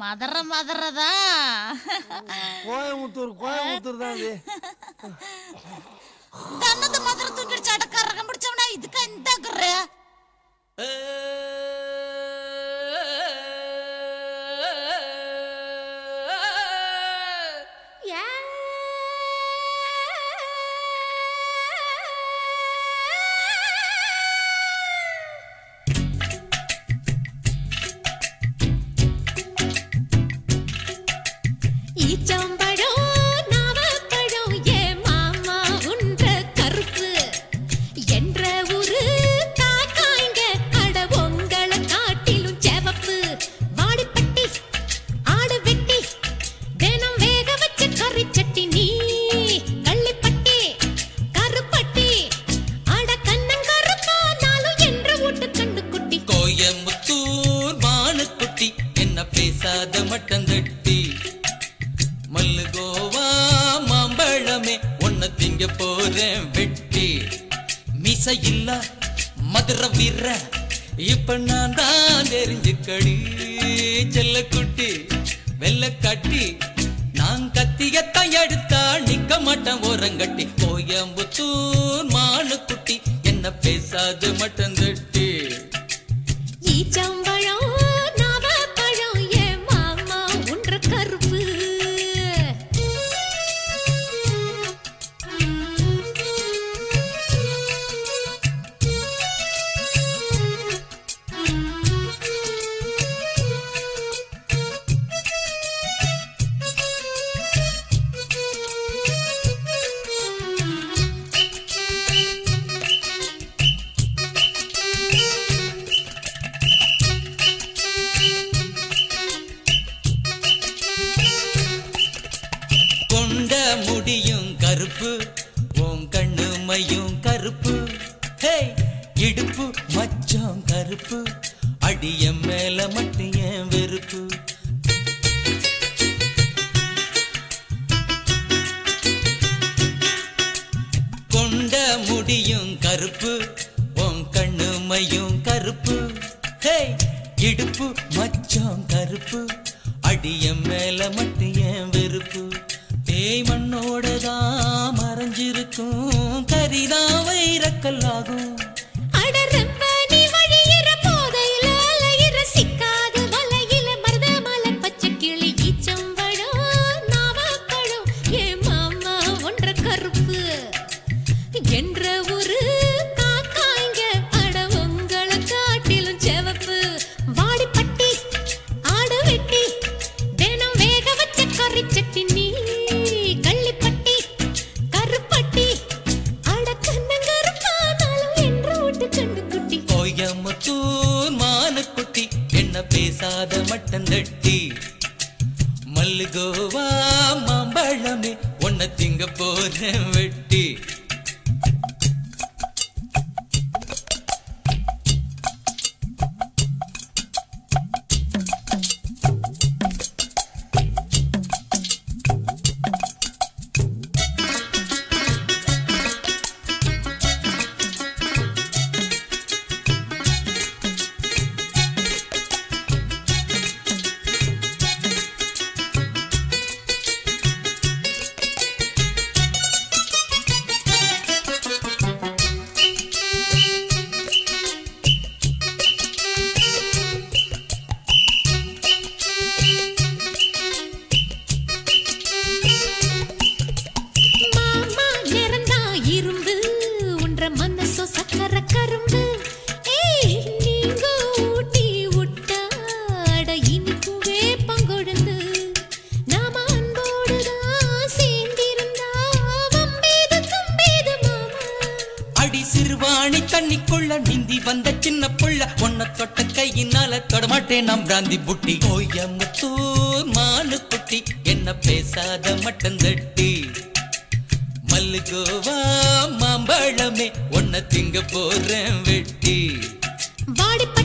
மதற மதறதா கோயம்புத்தூர் கோயம்புத்தூர் தான் அது தன்னது மதற தூக்கிடுச்சு அடக்காரகம் பிடிச்சவனா இதுக்கா இந்த குர்ரு ஈச்சம்பழம் நாவப்பழம் ஏ மாமா உன்ற கருப்பு என்ற ஒரு காக்காய்ங்க அட உங்களை காட்டிலும் செவப்பு வாடிப்பட்டி ஆடு வெட்டி தினம் வேக வச்ச கறி சட்டி நீ கள்ளிப்பட்டி கருப்பட்டி அட கண்ணங்கருப்பானாலும் என்ற வீட்டு கண்டு குட்டி கோயம்புத்தூர் மானுக்குட்டி என்ன பேசாத மட்டந்தட்டி மல்லு கோவா மாம்பழமே உன்னை திங்க போறேன் வெட்டி மிச இல்ல மதுர வீர இப்ப நான் தான் தெரிஞ்சுக்கடி செல்லக்குட்டி வெள்ள கட்டி நான் கத்தியத்தான் எடுத்தா நிக்க மாட்டேன் ஓரங்கட்டி கோயம்புத்தூர் மானுக்குட்டி என்ன பேசாது மட்டந்தட்டி ஈச்சம்பழம் நாவப்பழம் ஏ மாமா உன்ற கருப்பு கொண்ட முடியும் கருப்பு உன் கண்ணு மையும் கருப்பு ஹே இடுப்பு மச்சம் கருப்பு அடிய மேல மட்டும் ஏன் வெறுப்பு கொண்ட முடியும் கருப்பு உன் கண்ணு மையும் கருப்பு ஹே இடுப்பு மச்சம் கருப்பு அடிய மேல மட்டும் ஏன் வெறுப்பு பேய் மண்ணோட தான் மறைஞ்சிருக்கும் கரிதான் வைரக்கல்லாகும் அட ரொம்ப நீ வழியிற போதையில அலையிற சிக்காது வலையில மருதமலை பச்சை கிளி ஈச்சம்பழம் நாவப்பழம் ஏ மாமா ஒன்ற கருப்பு என்ற ஒரு காக்காய்ங்க அட உங்களை காட்டிலும் செவப்பு வாடிப்பட்டி ஆடு வெட்டி தினம் வேக வச்ச கறி சட்டி நீ கள்ளிப்பட்டி கருப்பட்டி அட கண்ணங்கருப்பானாலும் என்ற வீட்டு கண்டு குட்டி கோயம்புத்தூர் மானுக்குட்டி என்ன பேசாத மட்டந்தட்டி மல்லுகோவா மாம்பழமே உன்னை திங்க போறேன் வெட்டி மாமா நிறந்தா இரும்பு உன்ற மனசோ சக்கர கரும்பு ஏய் நீங்க ஊட்டி விட்டாட இனிக்கும் வேப்பங்கொழுந்து நாம அன்போடுதான் சேர்ந்திருந்தா வம்பேது தும்பேது மாமா அடி சிறுவாணி தண்ணிக்குள்ள நீந்தி வந்த சின்ன புள்ள உன்னை தொட்ட கையினால தொடமாட்டேன் நம் பிராந்தி புட்டி கோயம்புத்தூர் மானுக்குட்டி என்ன பேசாத மட்டந்தட்டி மல்லுகோவா மாம்பழமே உன்னை திங்க போறேன் வெட்டி வாடிப்பட்டி